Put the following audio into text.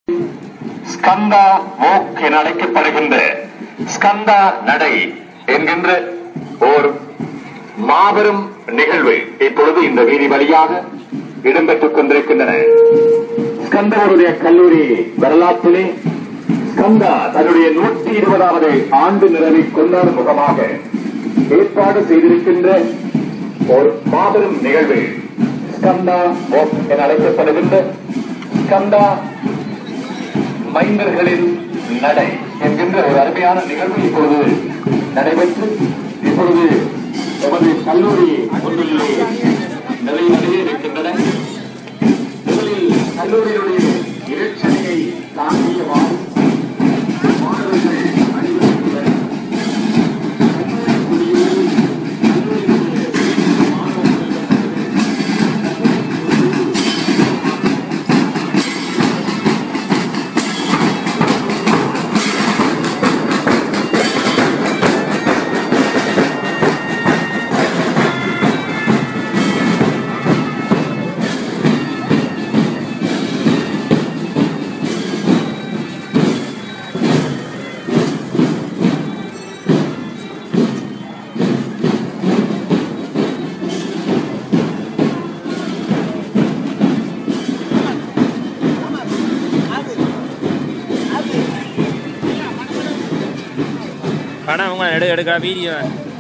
ஸ்கந்தா மோக் என அழைக்கப்படுகின்ற ஸ்கந்தா நடை என்கின்ற ஓர் மாபெரும் நிகழ்வு இப்பொழுது இந்த வீதி வழியாக இடம்பெற்றுக் கொண்டிருக்கின்றன ஸ்கந்தவருடைய கல்லூரி வரலாற்றிலே ஸ்கந்தா தன்னுடைய நூற்றி இருபதாவது ஆண்டு நிறைவை கொண்டாடும் முகமாக ஏற்பாடு செய்திருக்கின்ற ஒரு மாபெரும் நிகழ்வு ஸ்கந்தா மோக் என அழைக்கப்படுகின்ற ஸ்கந்தா மைந்தர்களின் நடை என்கின்ற ஒரு அருமையான நிகழ்வு இப்பொழுது நடைபெற்று இப்பொழுது எமது கல்லூரி ஒன்றிலே நிறைவடைய இருக்கின்றன முதலில் கல்லூரியினுடைய இறைச்சனையை தாங்கியவாறு மாணவர்கள் அணிவகுத்துள்ளனர். கல்லூரியில் கல்லூரியினுடைய மாணவர்கள் படம் உங்க எடு எடுக்கிற வீடியோ